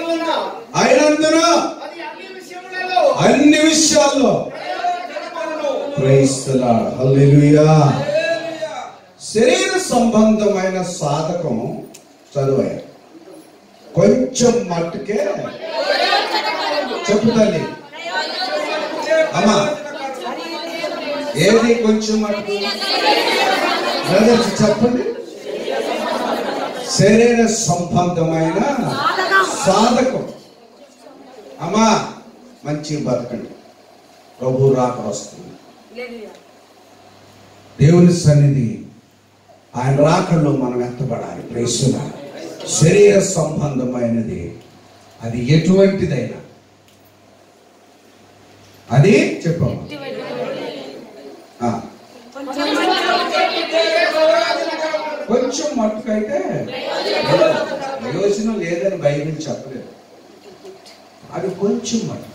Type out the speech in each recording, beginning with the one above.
అయినందువలన అయినందున అది అన్ని విషయములలో అన్ని విషయాల్లో ప్రయోజనకరమును. క్రైస్తలా హల్లెలూయా శరీర సంబంధమైన సాధకము చదువే కొంచెం మట్టుకే చెప్పు తల్లి అమ్మా ఏది కొంచెం మటుకు బ్రదర్స్ చెప్పండి శరీర సంబంధమైన సాధకం అమ్మా మంచి బతకండి ప్రభు రాక వస్తుంది దేవుని సన్నిధి ఆయన రాకల్లో మనం ఎత్తబడాలి ప్రేసుల శరీర సంబంధమైనది అది ఎటువంటిదైనా అది చెప్పమ్మా ఆ, కొంచెం మట్టుకైతే ప్రయోజనం లేదని బైబిల్ చెప్పలేదు అది కొంచెం మట్టుకు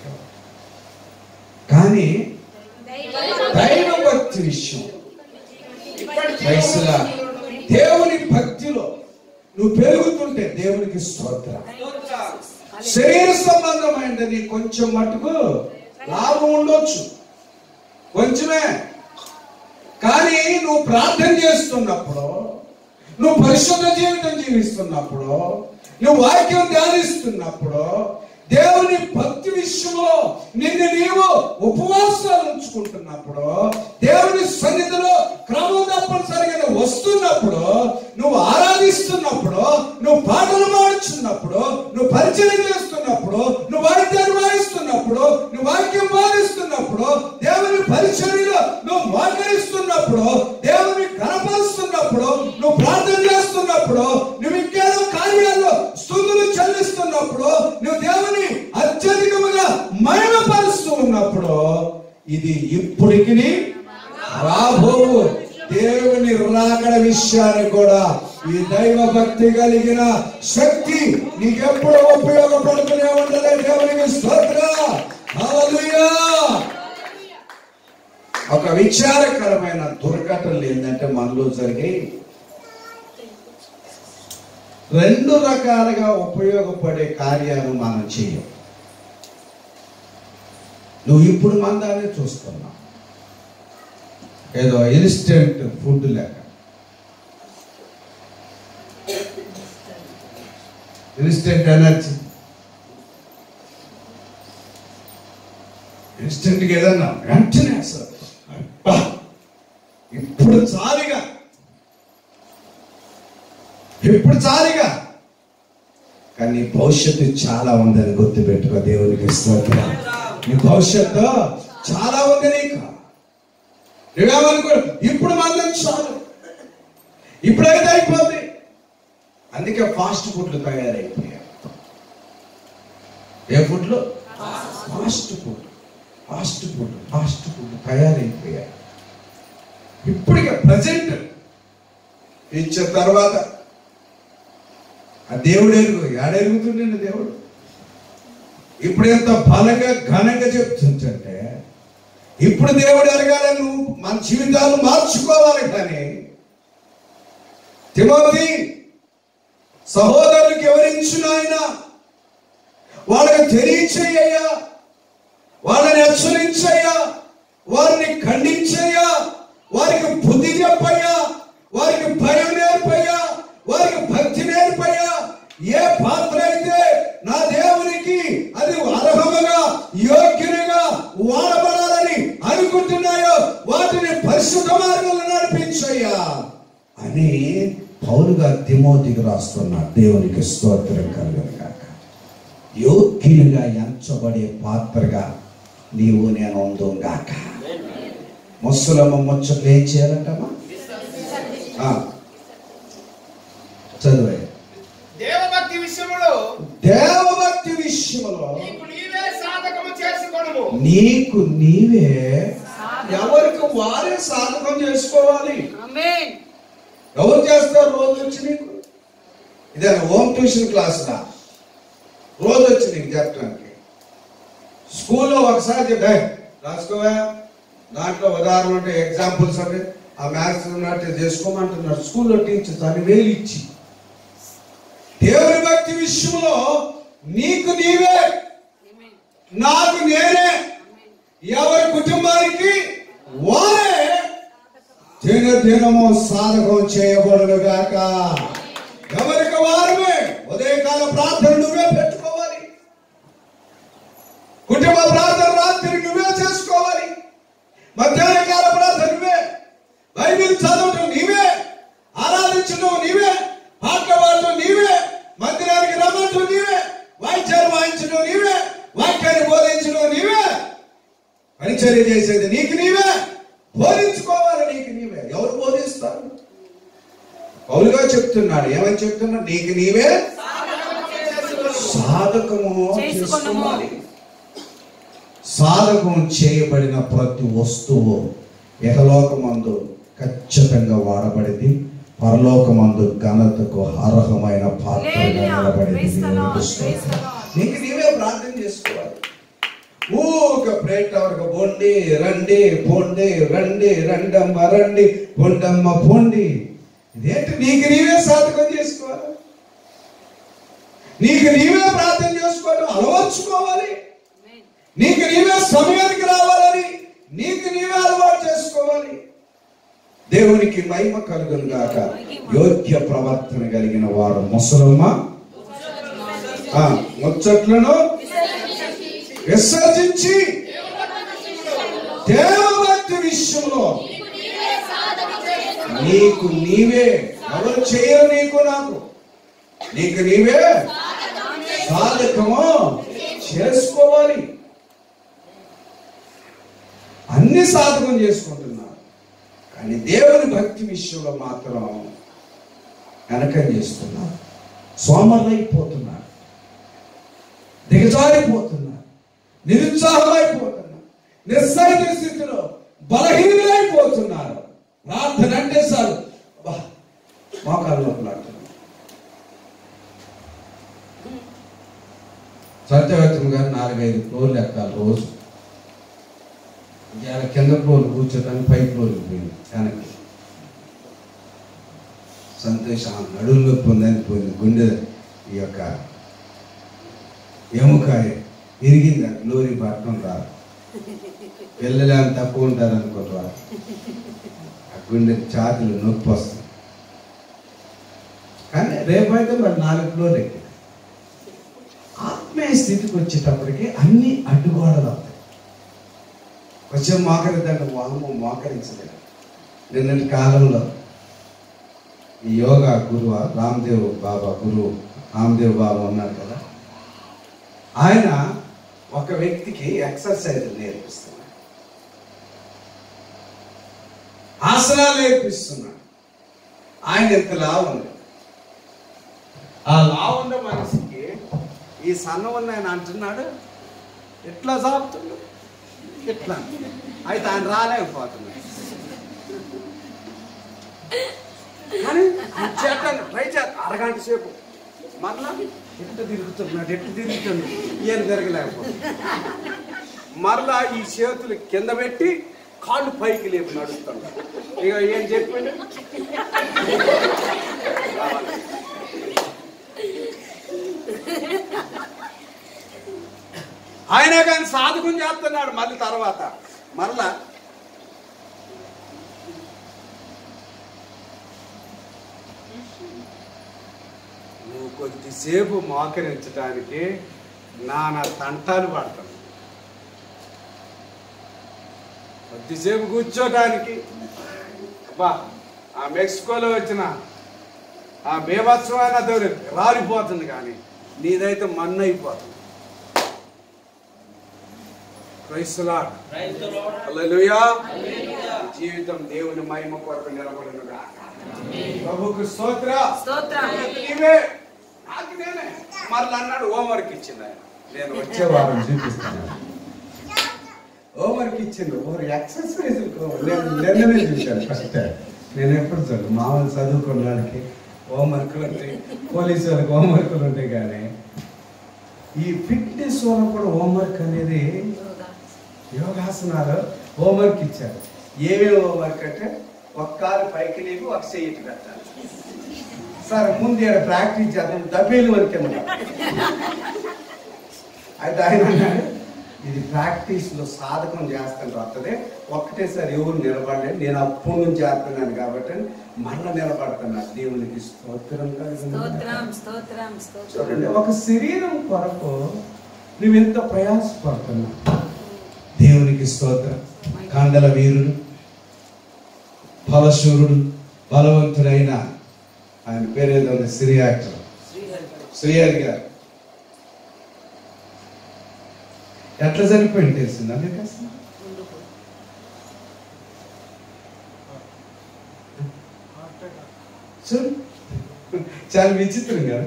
కానీ దైవ భక్తి విషయం క్రైస్తలా దేవుని భక్తిలో నువ్వు పెరుగుతుంటే దేవునికి స్తోత్ర శరీర సంబంధమైనది కొంచెం మటుకు లాభం ఉండొచ్చు కొంచెమే కానీ నువ్వు ప్రార్థన చేస్తున్నప్పుడు నువ్వు పరిశుద్ధ జీవితం జీవిస్తున్నప్పుడు నువ్వు వాక్యం ధ్యానిస్తున్నప్పుడు దేవుని భక్తి విషయంలో నిన్ను నీవు ఉపవాసాలు ఉంచుకుంటున్నప్పుడు దేవుని సన్నిధిలో క్రమం తప్పనిసరిగా నువ్వు వస్తున్నప్పుడు నువ్వు ఆరాధిస్తున్నప్పుడు నువ్వు పాటలు పాడుచున్నప్పుడు నువ్వు పరిచయం చేస్తున్నప్పుడు నువ్వు వాయిద్యాన్ని వాయిస్తున్నప్పుడు నువ్వు వాక్యం వాదిస్తున్నప్పుడు దేవుని పరిచర్యలో నువ్వు మోకరిస్తున్నప్పుడు దేవుని కనపరుస్తున్నప్పుడు నువ్వు ప్రార్థన చేస్తున్నప్పుడు నువ్వు ఇంకేదో కార్యాల్లో స్థుతులు చెల్లిస్తున్నప్పుడు నువ్వు దేవుని అత్యధికముగా మహిమపరుస్తూ ఉన్నప్పుడు ఇది ఇప్పటికి రాబోవు దేవుని రాకడ విషయాన్ని కూడా ఈ దైవ భక్తి కలిగిన శక్తి నీకెప్పుడు ఉపయోగపడుతూనే ఉంటది దేవునికి స్తోత్ర హల్లెలూయా ఒక విచారకరమైన దుర్ఘటనలు ఏంటంటే మనలో జరిగాయి రెండు రకాలుగా ఉపయోగపడే కార్యాలు మనం చేయం నువ్వు ఇప్పుడు మందాన్ని చూస్తున్నావు ఏదో ఇన్స్టెంట్ ఫుడ్ లెక్క ఇన్స్టెంట్ ఎనర్జీ ఇన్స్టెంట్ ఏదన్నా వెంటనే అసలు అబ్బా, ఇప్పుడు చాలిగా ఇప్పుడు చాలిగా కానీ నీ భవిష్యత్తు చాలా ఉందని గుర్తుపెట్టుకో దేవునికి స్తోత్రం నీ భవిష్యత్తు చాలా ఉంది నీకు నువ్వేమనుకో ఇప్పుడు మందం చాలు ఇప్పుడైతే అయిపోద్ది అందుకే ఫాస్ట్ ఫుడ్లు తయారైపోయాయి ఏ ఫుడ్లు fast food fast food fast food తయారైపోయాయి ఇప్పటికే ప్రజెంట్ ఇచ్చిన తర్వాత ఆ దేవుడు ఎరుగు ఎడెరుగుతుండే దేవుడు ఇప్పుడు ఎంత బలంగా ఘనంగా చెప్తుంటే ఇప్పుడు దేవుడు ఎరగాలని నువ్వు మన జీవితాలు మార్చుకోవాలి కానీ తిమోతి సహోదరులకు ఎవరించిన ఆయన వాళ్ళకి తెలియచేయ్యా వాళ్ళని హెచ్చరించయ్యా వారిని ఖండించయ్యా వారికి బుద్ధి చెప్పయ్యా వారికి భయం నేర్పయ్యా వారికి భక్తి నేర్పయ్యా ఏ పాత్ర అయితే నా దేవునికి అది అర్హముగా యోగ్యునిగా వాడబడాలని అనుకుంటున్నాయో వాటిని పరిశుద్ధ మార్గంలో నడిపించయ్యా అని పౌరుగా తిమోతికి రాస్తున్నాడు దేవునికి స్తోత్రం కలుగును కాక యోగ్యునిగా ఎంచబడే పాత్రగా నీవు నేను ఉందో గాక ముసలమ్మ ముచ్చట్లు ఏం చేయాలంటమ్మా ఆ. చదువే దేవభక్తి విషయములో దేవభక్తి విషయంలో నీకు నీవే సాధకము చేసుకొనుము నీకు నీవే ఎవరికి వారే సాధకం చేసుకోవాలి ఎవరు చేస్తారు రోజు వచ్చి నీకు ఇదే హోమ్ ట్యూషన్ క్లాస్ రా రోజు వచ్చి నీకు చెప్పడానికి స్కూల్లో ఒకసారి చెప్పే రాసుకోవా దాంట్లో ఉదాహరణ ఉంటే ఎగ్జాంపుల్స్ అంటే ఆ మ్యాథ్స్ ఉన్నట్టు చేసుకోమంటున్నారు స్కూల్లో టీచర్స్ అని వేలు ఇచ్చి దేవుని భక్తి విషయంలో నీకు నీవే నాకు నేనే ఎవరి కుటుంబానికి వారే దిన దినము సాధకం చేయబడును గాక ఎవరికి వారమే ఉదయకాల ప్రార్థన నువ్వే పెట్టుకోవాలి కుటుంబ ప్రార్థన రాత్రి నువ్వే చేసుకోవాలి మధ్యాహ్న కాల ప్రార్థన నువ్వే బైబిల్ చదవటం నీవే ఆరాధించడం నీవే పాటలు పాడటం నీవే మందిరానికి రమ్మటం నీవే వాయిద్యాలు వాయించడం నీవే వాక్యాన్ని బోధించడం నీవే పరిచర్య చేసేది నీకు నీవే బోధించుకోవాలి నీకు నీవే ఎవరు బోధిస్తారు పౌలుగా చెప్తున్నాడు ఏమని చెప్తున్నాడు నీకు నీవే సాధకము చేసుకోవాలి సాధకం చేయబడిన ప్రతి వస్తువు ఇహలోకమందు ఖచ్చితంగా వాడబడింది పరలోకమందు ఘనతకు అర్హమైన పాత్రగా Hallelujah. నిలబడింది Praise the Lord. దేవుని Praise the స్తోత్రం. Lord. నీకు నీవే ప్రార్థన చేసుకోవాలి ఊక ప్రేట్ వరకు బొండి రండి పొండి రండి రండమ్మ రండి పొండమ్మ పొండి ఇదేంటి నీకు నీవే సాధకం చేసుకోవాలి నీకు నీవే ప్రార్థన చేసుకోవడం అలవర్చుకోవాలి నీకు నీవే సమయానికి రావాలని నీకు నీవే అలవాటు చేసుకోవాలి దేవునికి మహిమ కలుగును గాక యోగ్య ప్రవర్తన కలిగిన వారు ముసలమ్మ ఆ, ముచ్చట్లను విసర్జించి దేవభక్తి విషయంలో నీకు నీవే ఎవరు చేయరు నీకు నాకు నీకు నీవే సాధకము చేసుకోవాలి అన్ని సాధకం చేసుకుంటున్నారు కానీ దేవుని భక్తి విషయంలో మాత్రం వెనకం చేస్తున్నారు సోమరులైపోతున్నారు దిగజారిపోతున్నారు నిరుత్సాహమైపోతున్నారు నిస్సైత స్థితిలో బలహీనులైపోతున్నారు ప్రార్థన అంటే సార్ మోకాళ్ళ ప్రార్థన సత్యవతం గారు నాలుగైదు ఫ్లోర్లు ఎక్కాలి రోజు ఇవాళ కింద ఫ్లోర్ కూర్చోడానికి పై ఫ్లోర్కి పోయింది వెనక్కి సంతోషం నడుము నొప్పి ఉందని పోయింది గుండె ఈ యొక్క ఎముక ఇరిగింది గ్లోరీ పట్టణం రాదు పిల్లలు అని తక్కువ ఉంటారు అనుకోరు ఆ గుండె ఛాతీలు నొప్పి వస్తుంది కానీ రేపైతే మరి నాలుగు ఫ్లోర్ ఎక్కి ఆత్మీయ స్థితికి వచ్చేటప్పటికి అన్ని అడ్డుగోడలు అవుతాయి కొంచెం మోకరిద్దంటే వాము మోకరించలేదు నిన్నటి కాలంలో ఈ యోగా గురువు రామ్దేవ్ బాబా గురువు రామ్దేవ్ బాబా ఉన్నారు కదా ఆయన ఒక వ్యక్తికి ఎక్సర్సైజ్ నేర్పిస్తున్నాడు ఆసనాలు నేర్పిస్తున్నాడు ఆయన ఎంత లావు ఉంది ఆ లావు ఉన్న మనిషికి ఈ సన్నం ఉన్న ఆయన అంటున్నాడు ఎట్లా సాగుతున్నాడు ఎట్లా అయితే ఆయన రాలేకపోతున్నాడు కానీ చేస్తాను ట్రై చేస్తాను అరగంట సేపు మరలా ఎట్ట తిరుగుతున్నాడు ఎట్ట తిరుగుతున్నాడు ఈయన తిరగలేకపోతున్నాడు మరలా ఈ చేతులు కింద పెట్టి కాళ్ళు పైకి లేపు నడుస్తున్నాడు ఇక ఏం చెప్పండి ఆయన కానీ సాధకం చేస్తున్నాడు మళ్ళీ తర్వాత మరలా నువ్వు కొద్దిసేపు మోకరించడానికి నానా తంటాలు పడతాను కొద్దిసేపు కూర్చోటానికి అబ్బా ఆ మెక్సికోలో వచ్చిన ఆ బేభత్సమైన దొరి రాలిపోతుంది కానీ నీదైతే మన్ను అయిపోతుంది క్రైస్తలాడ్ హల్లెలూయా జీవితం దేవుని మహిమ కొరకు నిలబడునుగా ప్రభుకు స్తోత్ర స్తోత్రం. నీవే నాకు నేనే మరలా అన్నాడు హోంవర్క్ ఇచ్చింది ఆయన నేను వచ్చే వారం చూపిస్తాను హోంవర్క్ ఇచ్చిండు ఓవర్ ఎక్సర్సైజ్ నేను నిన్ననే చూశాను ఫస్ట్ నేను ఎప్పుడు చూడు మామూలు చదువుకున్న వాళ్ళకి హోంవర్క్లు ఉంటాయి పోలీసు వాళ్ళకి హోంవర్క్లు ఉంటాయి కానీ ఈ ఫిట్నెస్ వాళ్ళకి కూడా హోంవర్క్ అనేది యోగాసనాలు హోంవర్క్ ఇచ్చారు ఏమేమి హోంవర్క్ అంటే ఒక కాలు పైకి లేపి ఒక చెయ్యి ఇటు పెట్టాలి సార్ ముందు ఈడ ప్రాక్టీస్ చేద్దాం దబ్బేలు వరకు అయితే ఆయన అన్నాడు ఇది ప్రాక్టీస్లో సాధకం చేస్తాను వస్తుంది ఒక్కటేసారి ఎవరు నిలబడలేదు నేను అప్పటి నుంచి చేస్తున్నాను కాబట్టి మళ్ళీ నిలబడుతున్నా దేవునికి స్తోత్రం కలుగును గాక. స్తోత్రం స్తోత్రం స్తోత్రం చూడండి ఒక శరీరం కొరకు నువ్వు ఎంత ప్రయాసపడుతున్నావు దేవునికి స్తోత్రం కాండల వీరుడు ఫలశూరుడు బలవంతుడైన ఆయన పేరేదో సిరి యాక్టర్ శ్రీహరి గారు ఎట్లా చనిపోయింది తెలిసిందా మీకు అసలు చూడు చాలా విచిత్రం కదా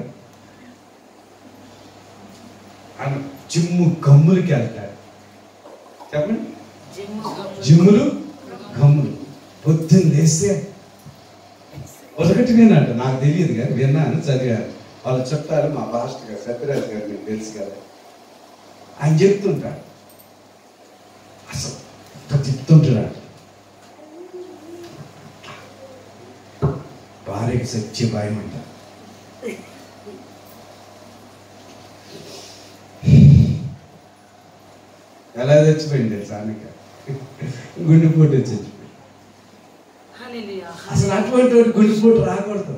ఆయన జిమ్ము గమ్ములకి వెళ్తాడు చెప్పండి జిమ్ము జిమ్ములు గమ్ములు పొద్దున్న లేస్తే ఒకటి నేనంట నాకు తెలియదు కానీ విన్నాను చదివాను వాళ్ళు చెప్తారు మా పాస్టర్ గారు సత్యరాజ్ గారు మీకు తెలుసు కదా ఆయన చెప్తుంటాడు అసలు ఇట్లా చెప్తుంటాడు భార్యకి సచ్చి భయం అంట ఎలా చచ్చిపోయింది తెలుసా ఆమెకి గుండెపోటు వచ్చి చచ్చిపోయింది హల్లెలూయా అసలు అటువంటి వాడు గుండెపోటు రాకూడదు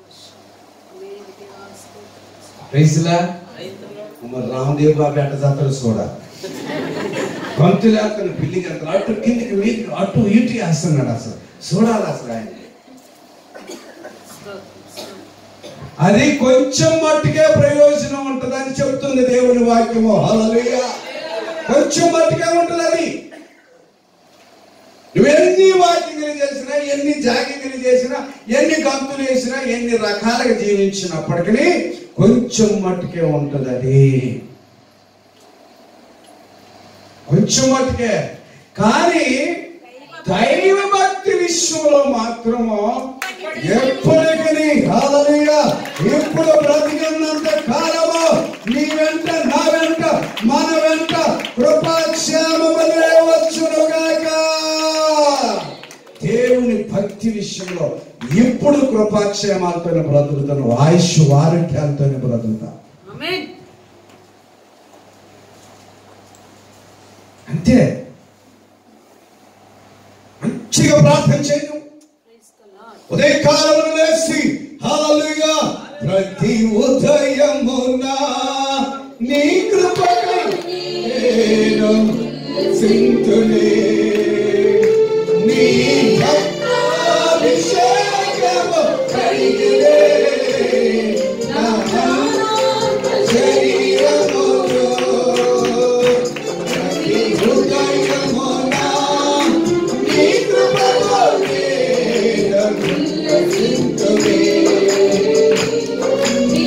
రైసులా మరి రామదేవ్ బాబు ఎట్ట జాతర చూడ గొంతులు వేస్తాను బిల్డింగ్ అంతా అటు కిందికి మీదికి అటు ఇటు వేస్తున్నాడు అసలు చూడాలి అసలు ఆయన అది కొంచెం మట్టుకే ప్రయోజనం ఉంటుందని చెప్తుంది దేవుని వాక్యము హల్లెలూయా కొంచెం మట్టుకే ఉంటుంది అది నువ్వు ఎన్ని వాక్యలు చేసినా ఎన్ని జాగింగ్లు చేసినా ఎన్ని గంతులు వేసినా ఎన్ని రకాలుగా జీవించినప్పటికీ కొంచెం మట్టుకే ఉంటుంది అది కొంచెం మట్టుకే కానీ దైవ భక్తి విషయంలో మాత్రము ఎప్పటికీ హల్లెలూయా ఇప్పుడు బ్రతికినంత కాలము నీ వెంట నా వెంట మన వెంట కృపాక్షేమములే వచ్చునుగాక దేవుని భక్తి విషయంలో ఇప్పుడు కృపాక్షేమాలతో బ్రతుకుతాను ఆయుష్ వారుఖ్యాలతో బ్రతుకుతా ఆమేన్ అంతే మంచిగా ప్రార్థన చేయను ప్రైజ్ ద లార్డ్ ఉదయకాలంలో లేచి హల్లెలూయా ప్రతి ఉదయమున నీ కృపకై నేను సింతులే నీ భక్తాభిషేకము కలిగిరే నా శరీరములో ప్రతి ఉదయమున నీ కృపలో నేను సింతులే నీ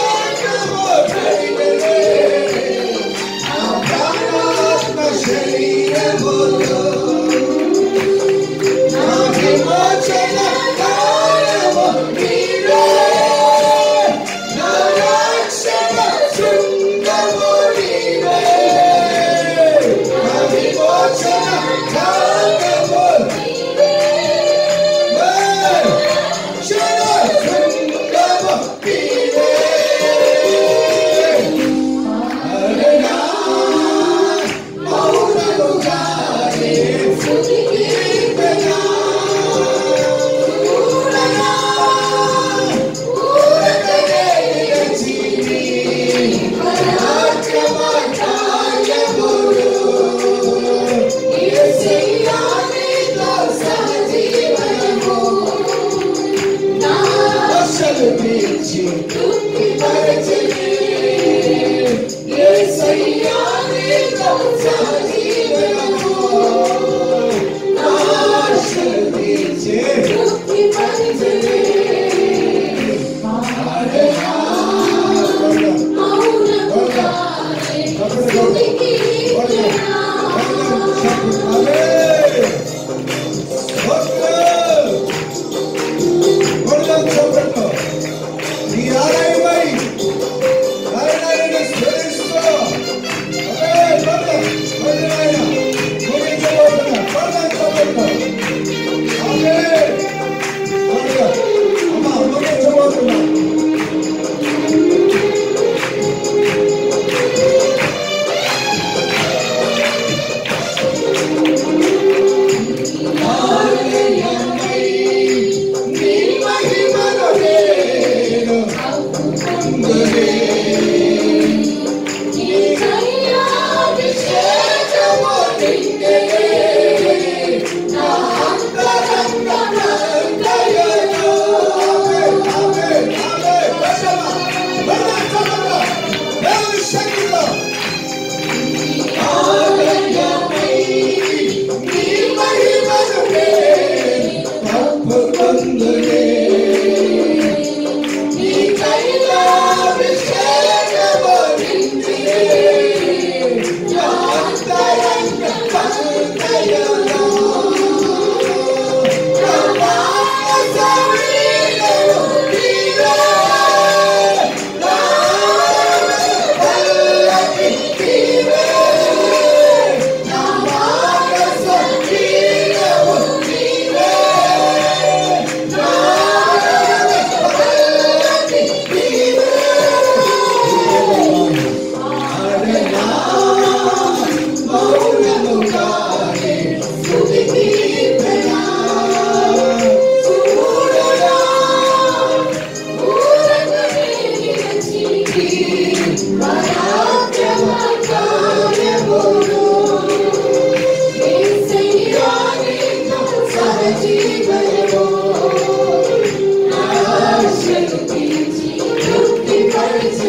భక్తాభిషేకము కలిగిరే నా ప్రాణాత్మ శరీరములో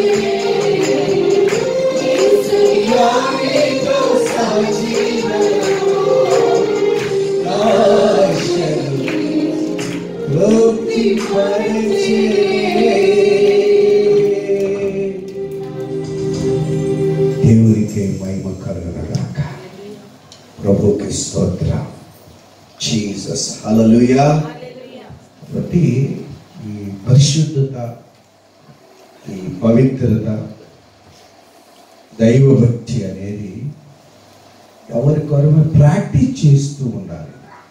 నీతో సజీవము ఆశలు తృప్తిపరిచే. దేవునికి మహిమ కలుగునగాక ప్రభుకి స్తోత్రం జీసస్ హల్లెలూయా హల్లెలూయా కాబట్టి ఈ పరిశుద్ధత ఈ పవిత్రత దైవభక్తి అనేది ఎవరి కొరమ ప్రాక్టీస్ చేస్తూ ఉండాలి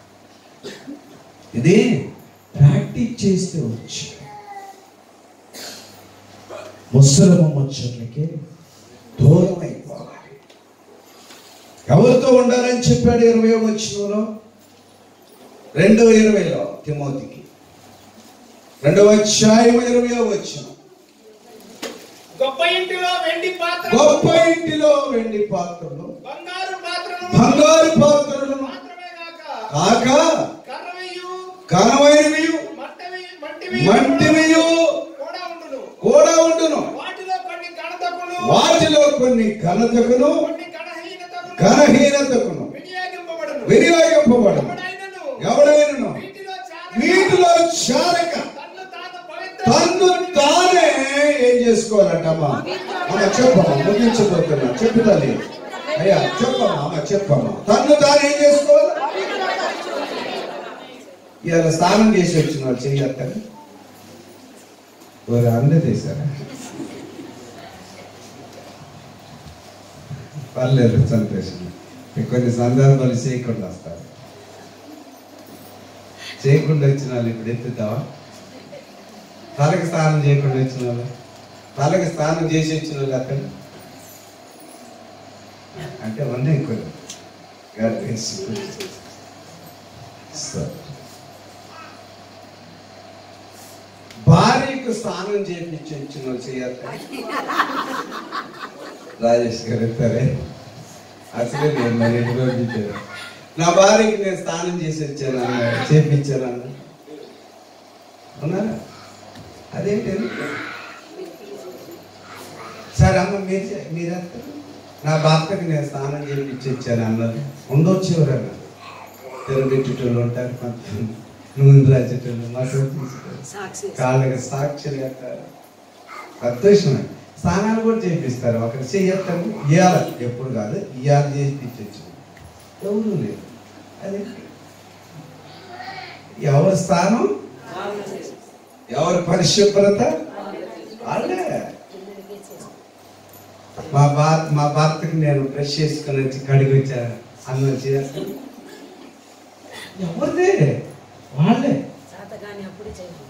ఇది ప్రాక్టీస్ చేస్తే వచ్చి ముసలమ ముచ్చట్లకి దూరం అయిపోవాలి ఎవరితో ఉండాలని చెప్పాడు ఇరవై వచ్చినలో రెండవ ఇరవైలో తిమోతికి రెండవ అధ్యాయం ఇరవై వచ్చిన గొప్ప ఇంటిలో వెండి పాత్ర గొప్ప ఇంటిలో వెండి పాత్రలు బంగారు పాత్రను బంగారు పాత్రలను మాత్రమే కాక కాక కర్రవయ్యు ఘనమైనవి మట్టవి మట్టివి మంటివియు కూడా ఉండును కూడా ఉండును వాటిలో కొన్ని ఘనతకును వాటిలో కొన్ని ఘనతకును కొన్ని ఘనహీనతకును ఘనహీనతకును వినియోగింపబడును వినియోగింపబడు ఎవడైనను ఎవడైనను వీటిలో చాలా వీటిలో చారక తన్ను తాను పవిత్ర తన్ను తానే ఏం చేసుకోవాలంట అమ్మా అమ్మ చెప్పమ్మా ముగించబోతున్నా చెప్పు తల్లి అయ్యా చెప్పమ్మా అమ్మ చెప్పమ్మా తన్ను తాను ఏం చేసుకోవాలి ఇవాళ స్నానం చేసి వచ్చిన వాళ్ళు చెయ్యత్తని వారు అందజేశారా పర్లేదు సంతోషం మీకు కొన్ని సందర్భాలు చేయకుండా వస్తారు చేయకుండా వచ్చిన వాళ్ళు ఇప్పుడు ఎత్తుతావా తలకి స్నానం చేయకుండా వచ్చిన వాళ్ళు తలకి స్నానం చేసి వచ్చిన వాళ్ళు అక్కడ అంటే ఉన్నాయి కొన్ని God bless you. So, భార్యకు స్నానం చేయించి వచ్చిన వాళ్ళు చేయాలి రాజేష్ గారు ఎత్తారే అసలే నేను మరి ఎన్ని రోజులు ఇచ్చాను. నా భార్యకి నేను స్నానం చేసి వచ్చాను అన్నాడు చేపించాను అన్న ఉన్నారా అదేంటి సరే అమ్మ మీరు చే- మీరు ఎత్తారు నా భర్తకి నేను స్నానం చేయించి వచ్చాను అన్నది ఉండొచ్చు ఎవరన్నా తెరబెట్టేటోళ్ళు ఉంటారు కొంత నూనె రాసేటోళ్ళు మసాలా తీసేటోళ్ళు సాక్షి కాళ్ళకి సాక్షులు ఎత్తారు సంతోషమే స్నానాలు కూడా చేపిస్తారు అక్కడ చెయ్యత్తాము ఇవాళ ఎప్పుడు కాదు ఇవాళ చేయించచ్చు ఎవరు లేదు అదే ఎవరి స్థానం ఎవరి పరిశుభ్రత వాళ్ళే మా భా మా భర్తకి నేను బ్రష్ చేసుకుని వచ్చి కడిగి వచ్చా అన్నం చేస్తాను ఎవరిదే వాళ్ళే శాతగాని అప్పుడు చేయాలి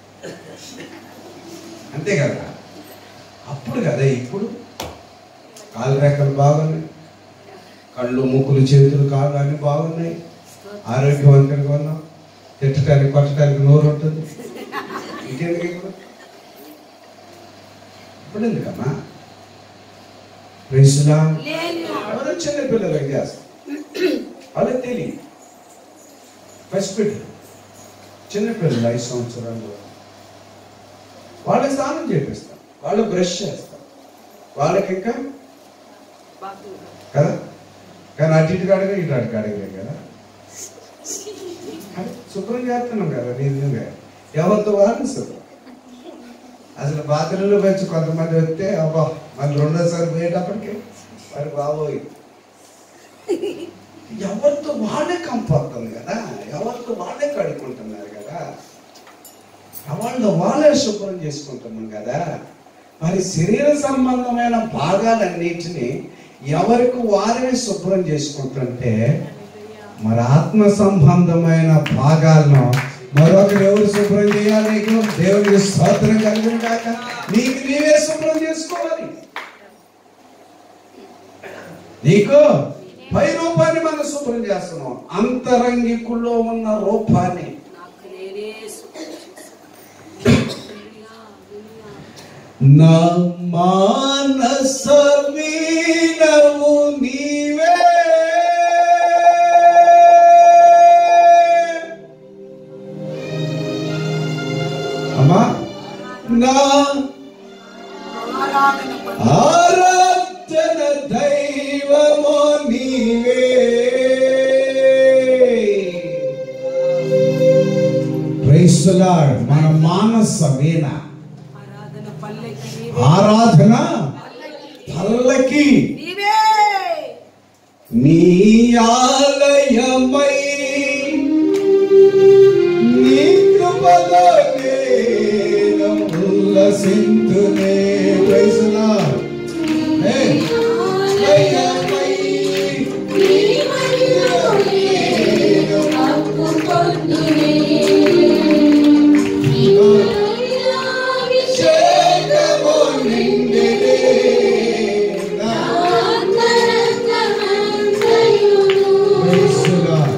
అంతే కదా అప్పుడు కదా ఇప్పుడు కాలు రెక్కలు బాగున్నాయి కళ్ళు ముక్కులు చేతులు కాళ్ళు అన్ని బాగున్నాయి ఆరోగ్యవంతంగా ఉన్నాం తిట్టడానికి కొట్టడానికి నోరు ఉంటుంది ఇంకెందుకు ఇప్పుడు ఇప్పుడు ఎందుకమ్మా ప్రేసులా ఎవరో చిన్న పిల్లలకి చేస్తారు వాళ్ళకి తెలియదు పసిపిల్లలు చిన్న పిల్లలు ఐదు సంవత్సరాలు వాళ్ళకి స్నానం చేపిస్తాం వాళ్ళు బ్రష్ చేస్తాం వాళ్ళకి ఇంకా కదా కానీ అటు ఇటు అడగ ఇటు అటు అడగలే కదా అది శుభ్రం చేస్తున్నాం కదా నిజంగా ఎవరితో వాళ్ళు శుభ్రం అసలు బాత్రూంలో వచ్చి కొంతమంది వస్తే అబ్బా మళ్ళీ రెండోసారి పోయేటప్పటికి మరి బాబోయ్ ఎవరితో వాళ్ళే కంపడుతుంది కదా ఎవరితో వాళ్ళే కడుక్కుంటున్నారు కదా వాళ్ళు వాళ్ళే శుభ్రం చేసుకుంటున్నాం కదా మరి శరీర సంబంధమైన భాగాలన్నిటిని ఎవరికి వారే శుభ్రం చేసుకుంటుంటే మరి ఆత్మ సంబంధమైన భాగాలను మరొకరు ఎవరు శుభ్రం చేయాలి నీకు దేవునికి స్తోత్రం కలిగిన కాక నీకు నీవే శుభ్రం చేసుకోవాలి నీకు పై రూపాన్ని మనం శుభ్రం చేస్తున్నాం అంతరంగికుల్లో ఉన్న రూపాన్ని నాకు నేనే సుఖం హల్లెలూయా, హల్లెలూయా. నా మానస వీణవు నీవే అమ్మా నా ఆరాధన దైవమో నీవే Praise the Lord. మన మానస వీణ ఆరాధన పల్లెకి ఆరాధన పల్లకి నీవే నీ ఆలయమై నీ కృపలో నేను ఉల్లసింతునే Praise the Lord. Hey. ఆలయమై చేతము నిండినే నా Praise the Lord.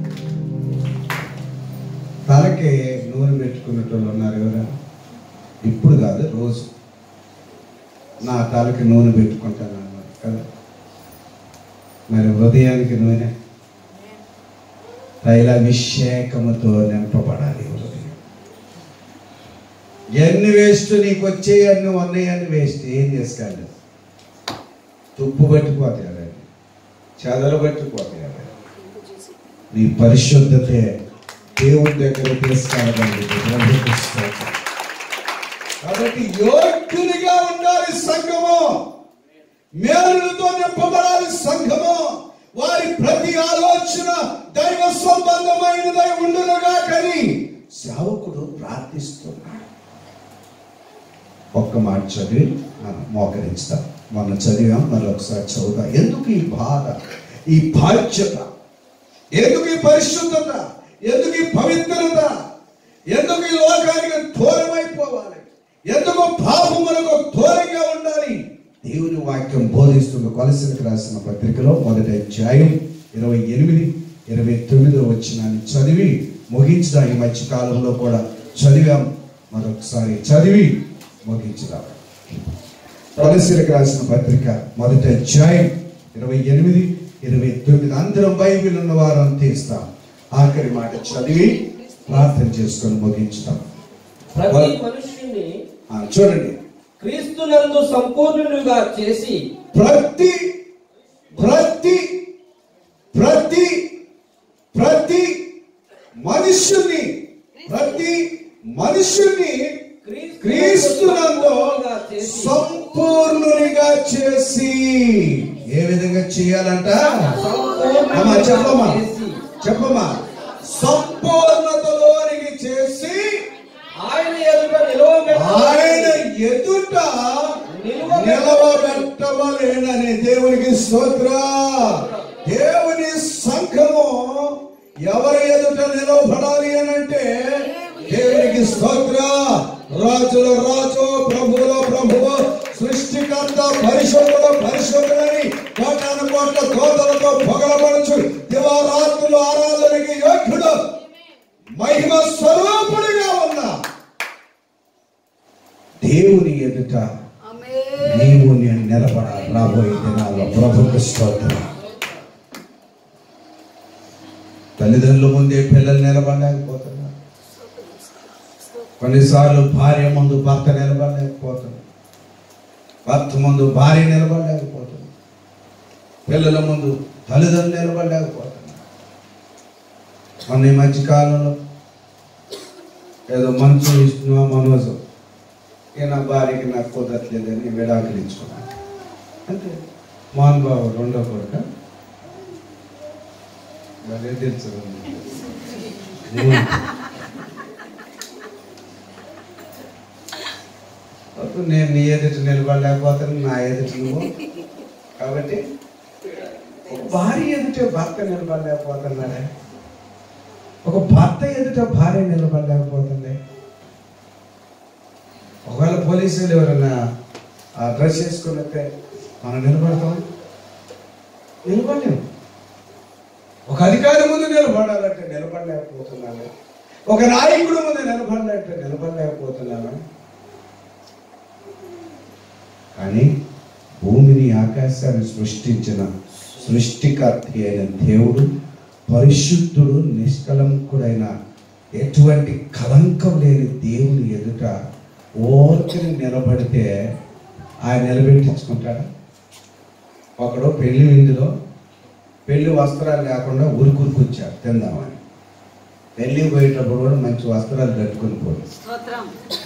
తలకి నూనె పెట్టుకున్నట్టు ఉన్నారు ఎవరా ఇప్పుడు కాదు రోజు నా తలకి నూనె పెట్టుకుంటాను అన్నారు కదా మరి హృదయానికి నూనె తైలాభిషేకముతో నింపబడాలి హృదయం ఎన్ని వేస్ట్ నీకు వచ్చే అన్ని ఉన్నాయని వేస్ట్ ఏం చేసుకోండి తుప్పు పట్టిపోతాయి అవి చెదలు పట్టిపోతాయి అవి నీ పరిశుద్ధతే దేవుని దగ్గర తీసుకెళ్ళగలిగింది కాబట్టి యోగ్యునిగా ఉండాలి సంఘము మేలులతో నింపబడాలి సంఘము వారి ప్రతి ఆలోచన దైవ సంబంధమైనదై ఉండునుగా కని సేవకుడు ప్రార్థిస్తున్నాడు ఒక్క మాట చదివి మనం మోకరిస్తాం మొన్న చదివాం మరొకసారి చదువుతాం ఎందుకు ఈ బాధ ఈ బాధ్యత ఎందుకు ఈ పరిశుద్ధత ఎందుకు ఈ పవిత్రత ఎందుకు ఈ లోకానికి దూరమైపోవాలి ఎందుకు పాపములకు దూరంగా ఉండాలి దేవుని వాక్యం బోధిస్తున్న కొలసలకు రాసిన పత్రికలో మొదటి అధ్యాయం ఇరవై ఎనిమిది ఇరవై తొమ్మిదో వచ్చినాన్ని చదివి ముగించుదాం ఈ మధ్య కాలంలో కూడా చదివాం మరొకసారి చదివి ముగించుదాం కొలసీలకు రాసిన పత్రిక మొదటి అధ్యాయం ఇరవై ఎనిమిది ఇరవై తొమ్మిది అందరం బైబిల్ ఉన్న వారు తీస్తాం ఆఖరి మాట చదివి ప్రార్థన చేసుకొని ముగించుతాం ప్రతి మనుష్యుని ఆ, చూడండి క్రీస్తునందు సంపూర్ణులుగా చేసి ప్రతి ప్రతి ప్రతి ప్రతి మనుష్యుని ప్రతి మనుష్యుని క్రీస్తునందు సంపూర్ణునిగా చేసి ఏ విధంగా చేయాలంట అమ్మా చెప్పమ్మా చెప్పమ్మా సంపూర్ణతలోనికి చేసి ఆయన ఎదుట నిలవబెట్టు ఆయన ఎదుట నిలవబెట్టవలేనని దేవునికి స్తోత్ర దేవుని సంఘము ఎవరి ఎదుట నిలవబడాలి అని అంటే దేవునికి స్తోత్ర రాజుల రాజు ప్రభువుల ప్రభువు సృష్టికర్త పరిశుద్ధుల పరిశుద్ధులని కోటాను కోట్ల కోతలతో పొగలబడుచు దివారాత్రులు ఆరాధనకి యోగ్యుడు మహిమ స్వరూపుడిగా ఉన్నా దేవుని ఎదుట నీవు నేను నిలబడాలి రాబోయే దినాల్లో ప్రభుత్వ స్తోత్రం తల్లిదండ్రుల ముందే పిల్లలు నిలబడలేకపోతున్నారు కొన్నిసార్లు భార్య ముందు భర్త నిలబడలేకపోతున్నారు భర్త ముందు భార్య నిలబడలేకపోతున్నారు పిల్లల ముందు తల్లిదండ్రులు నిలబడలేకపోతున్నారు మొన్న ఈ మధ్య కాలంలో ఏదో మనసు ఇష్టమో మనోజం ఇక నా భార్యకి నాకు కుదరట్లేదని విడాకులు ఇచ్చుకున్నాను అంతే మోహన్ బాబు రెండో కొడుక భలే తెలుసు అప్పుడు నేను నీ ఎదుట నిలబడలేకపోతాను నా ఎదుట నువ్వు కాబట్టి ఒక భార్య ఎదుట భర్త నిలబడలేకపోతున్నాడే ఒక భర్త ఎదుట భార్య నిలబడలేకపోతుంది ఒకవేళ పోలీసులు ఎవరైనా ఆ డ్రెస్ వేసుకున్నట్టే మనం నిలబడతాం నిలబడలేము ఒక అధికారి ముందు నిలబడాలంటే నిలబడలేకపోతున్నాను ఒక నాయకుడు ముందు నిలబడాలంటే నిలబడలేకపోతున్నాను కానీ భూమిని ఆకాశాన్ని సృష్టించిన సృష్టికర్త అయిన దేవుడు పరిశుద్ధుడు నిష్కలంకుడైన ఎటువంటి కలంకం లేని దేవుని ఎదుట ఓర్కని నిలబడితే ఆయన నిలబెట్టించుకుంటాడా ఒకడు పెళ్లి విందులో పెళ్లి వస్త్రాలు లేకుండా ఉరుకురుకొచ్చాడు తిందామని పెళ్లి పోయేటప్పుడు కూడా మంచి వస్త్రాలు కట్టుకుని పోయి స్తోత్రం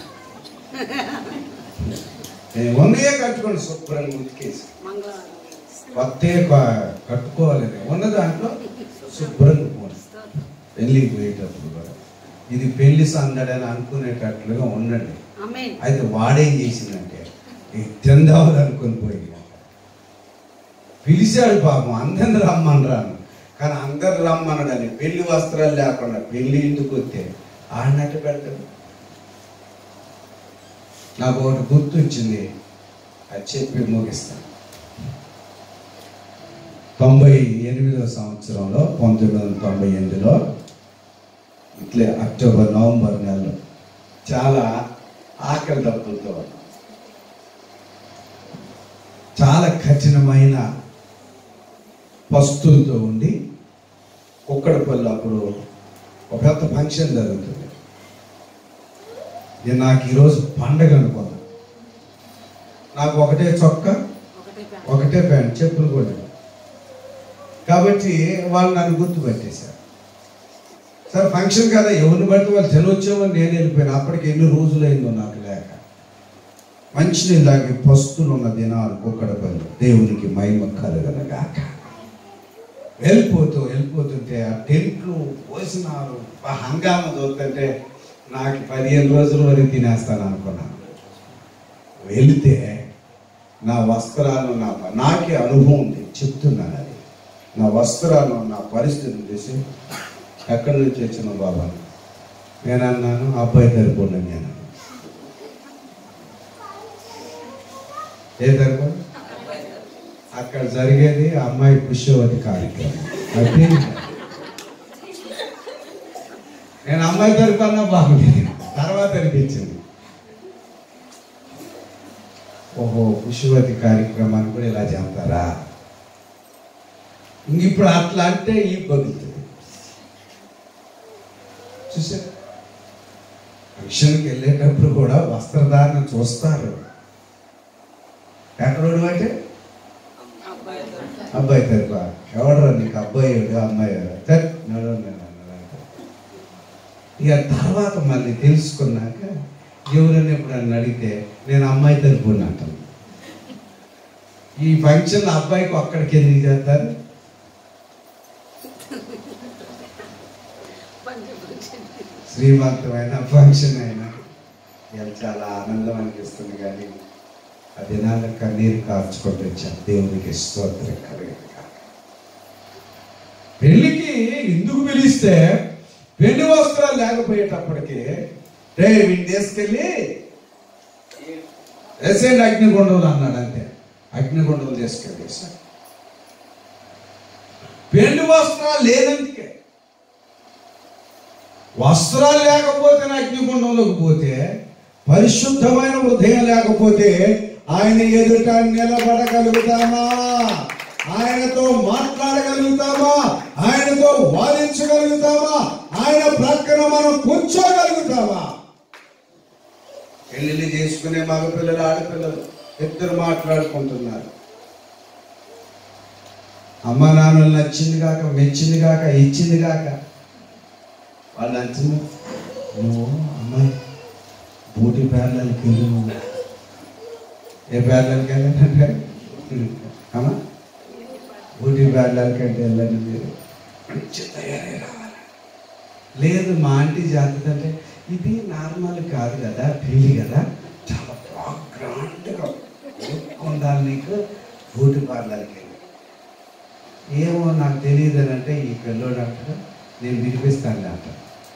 నేను ఉన్నాయే కట్టుకొని శుభ్రంగా ఉతికేసి మంగళవారం కొత్త కట్టుకోవాలి ఉన్న దాంట్లో శుభ్రంగా పోను స్తోత్రం పెళ్ళికి పోయేటప్పుడు కూడా ఇది పెళ్లి సందడని అనుకునేటట్లుగా ఉండండి ఆమేన్ అయితే వాడేం చేసిందంటే ఈ తిందామని అనుకుని పోయింది పిలిచాడు పాపం అందరిని రమ్మనరాను కానీ అందరు రమ్మనడని పెళ్లి వస్త్రాలు లేకుండా పెళ్లి ఇంటికి వస్తే ఆడినట్టు పెడతాడు నాకు ఒకటి గుర్తొచ్చింది అది చెప్పి ముగిస్తాను తొంభై ఎనిమిదో సంవత్సరంలో పంతొమ్మిది వందల తొంభై ఎనిమిదిలో ఇట్లే అక్టోబర్ నవంబర్ నెలలో చాలా ఆకలి దప్పులతో ఉన్నాం. చాలా కఠినమైన పస్తులతో ఉండి కుక్కడపల్లి అప్పుడు ఒక పెద్ద ఫంక్షన్ జరుగుతుంది నేను నాకు ఈరోజు పండగ అనుకున్నా నాకు ఒకటే చొక్కా ఒకటే ప్యాంట్. ఒకటే ప్యాంట్ చెప్పులు కూడా లేవు. కాబట్టి వాళ్ళు నన్ను గుర్తుపట్టేశారు సార్ ఫంక్షన్ కదా ఎవరిని బట్టి వాళ్ళు తినొచ్చేమో నేను వెళ్ళిపోయాను అప్పటికి ఎన్ని రోజులైందో నాకు లేక మంచినీళ్ళు తాగి పస్తులు ఉన్న దినాలు కుక్కడపల్లి దేవునికి మహిమ కలగనగాక వెళ్ళిపోతూ వెళ్ళిపోతుంటే ఆ టెంట్లు పోసినారు ఆ హంగామా చూస్తుంటే నాకు పదిహేను రోజుల వరకు తినేస్తాను అనుకున్నాను వెళితే నా వస్త్రాలు నా నాకే అనుభవం ఉంది చెప్తున్నాను అది నా వస్త్రాలు నా పరిస్థితిని చూసి ఎక్కడి నుంచి వచ్చిన బాబా నేను అన్నాను అబ్బాయి తరపున నేను ఏ తరపు అక్కడ జరిగేది అమ్మాయి పుష్యవతి కార్యక్రమం అది నేను అమ్మాయి తరపు అన్నా బాగుండేది తర్వాత అనిపించింది ఓహో పుష్యవతి కార్యక్రమాన్ని కూడా ఇలా చేస్తారా ఇంక ఇప్పుడు అట్లా అంటే ఈ పగులుతుంది చూసారు ఫంక్షన్కి వెళ్ళేటప్పుడు కూడా వస్త్రధారణ చూస్తారు ఎక్కడోడు అంటే అబ్బాయి దొరక- అబ్బాయి తరపా ఎవడరా నీకు అబ్బాయి ఎవడు, అమ్మాయి ఎవడు? చట్, నడవండి నేను అన్నాడు. ఇక తర్వాత మళ్ళీ తెలుసుకున్నాక ఎవరైనా ఇప్పుడు నన్ను అడిగితే నేను అమ్మాయి తరపు అంటాను ఈ ఫంక్షన్ అబ్బాయికి అక్కడికి ఎందుకు చేస్తారు పంచభూషణి. శ్రీమంతమైన ఫంక్షన్ అయినా ఇవాళ చాలా ఆనందం అనిపిస్తుంది కానీ ఆ దినాల కన్నీరు కార్చుకుంటూ వచ్చాం దేవునికి స్తోత్రం కలగదు కాక. పెళ్లికి ఎందుకు పిలిస్తే పెళ్లి వస్త్రాలు లేకపోయేటప్పటికి రే వీడిని తీసుకెళ్ళి వేసేయండి అగ్నిగుండంలో అన్నాడు అంతే అగ్నిగుండంలో తీసుకెళ్ళేసాడు పెళ్లి వస్త్రాలు లేనందుకే వస్త్రాలు లేకపోతే నా అగ్నిగుండంలోకి పోతే పరిశుద్ధమైన హృదయం లేకపోతే ఆయన ఎదుట నిలబడగలుగుతామా ఆయనతో మాట్లాడగలుగుతామా ఆయనతో వాదించగలుగుతామా ఆయన ప్రక్కన మనం కూర్చోగలుగుతామా పెళ్లిళ్ళు చేసుకునే మగపిల్లలు ఆడపిల్లలు ఇద్దరు మాట్లాడుకుంటున్నారు అమ్మ నాన్నలు నచ్చింది కాక మెచ్చింది కాక ఇచ్చింది కాక వాళ్ళు నచ్చింది నువ్వు అమ్మాయి బూటి పేర్లకి వెళ్ళు నువ్వు ఏ పేర్లకి వెళ్ళానంటే అమ్మా బూటి పేర్లకి అంటే వెళ్ళండి మీరు మంచి తయారై రావాలి లేదు మా ఆంటీ జాతర అంటే ఇది నార్మల్ కాదు కదా పెళ్ళి కదా చాలా బాగా గ్రాండ్గా ఉండాలి నీకు బూటి పార్లర్కి వెళ్ళి ఏమో నాకు తెలియదు అని అంటే ఈ పిల్లోడు అంటాడు నేను వినిపిస్తాను అంట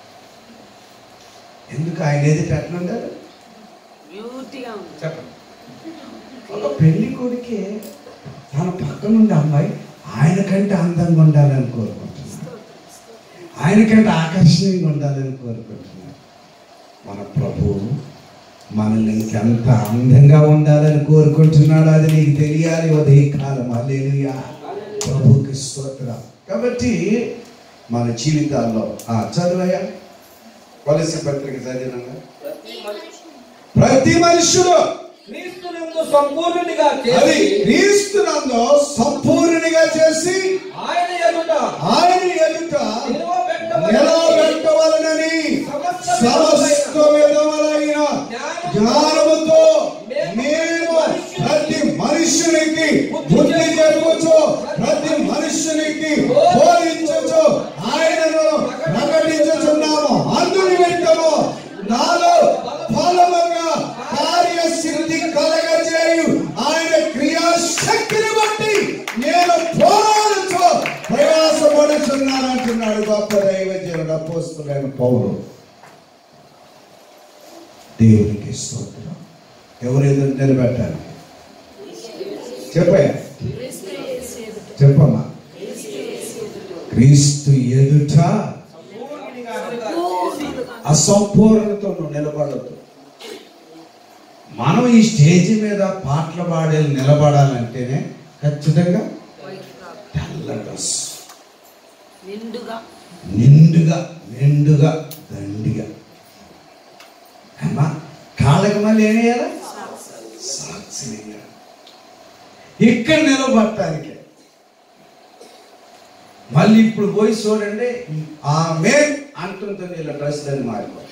ఎందుకు ఆయన ఎదుట ఎట్లుంటారు బ్యూటీగా ఉంది చెప్పండి ఒక పెళ్లి కొడుకే తన పక్కన ఉండే అమ్మాయి ఆయన కంటే అందంగా ఉండాలని కోరుకుంటున్నాను ఆయన కంటే ఆకర్షణీయంగా ఉండాలని కోరుకుంటున్నాను మన ప్రభువు మనల్ని ఇంకెంత అందంగా ఉండాలని కోరుకుంటున్నాడు అది నీకు తెలియాలి ఉదయ కాలం అల్లేలుయా ప్రభుకి స్తోత్రం కాబట్టి మన జీవితాల్లో ఆ చదువయ్యా కొలసి పత్రిక చదివినా ప్రతి మనిషి ప్రతి మనుషుడు క్రీస్తునందు సంపూర్ణునిగా అది చేసి క్రీస్తునందు సంపూర్ణిగా చేసి ఆయన ఎదుట ఆయన ఎదుట నిలవబెట్టవలెనని నిలవబెట్టవలనని సమస్త విధములైన జ్ఞానముతో మేము ప్రతి మనుష్యునికి బుద్ధి చెప్పుచు ప్రతి మనుష్యునికి బోధించచ్చు ఆయనను ప్రకటించుచున్నాము అందుని వెంటము నాలో ఫలముగా కార్యసిద్ధి కలగజేయు ఆయన క్రియాశక్తిని బట్టి నేను పోరాడుచు ప్రయాసపడుచున్నానంటున్నాడు గొప్ప దైవజనుడు అపోస్తులైన పౌరు దేవునికి స్తోత్రం ఎవరు ఎదురు నిలబెట్టాలి చెప్పయ్యా చెప్పమ్మా క్రీస్తు ఎదుట అసంపూర్ణతో నువ్వు నిలబడదు మనం ఈ స్టేజ్ మీద పాటలు పాడే నిలబడాలంటేనే ఖచ్చితంగా తెల్ల డ్రెస్ నిండుగా నిండుగా నిండుగా దండిగా అమ్మా కాళ్ళకి మళ్ళీ ఏం వేయాలి సాక్షి వేయాలి ఇక్కడ నిలబడటానికి మళ్ళీ ఇప్పుడు పోయి చూడండి ఆ మేన్ అంటుంటుంది ఇలా డ్రెస్ అని మారిపోతుంది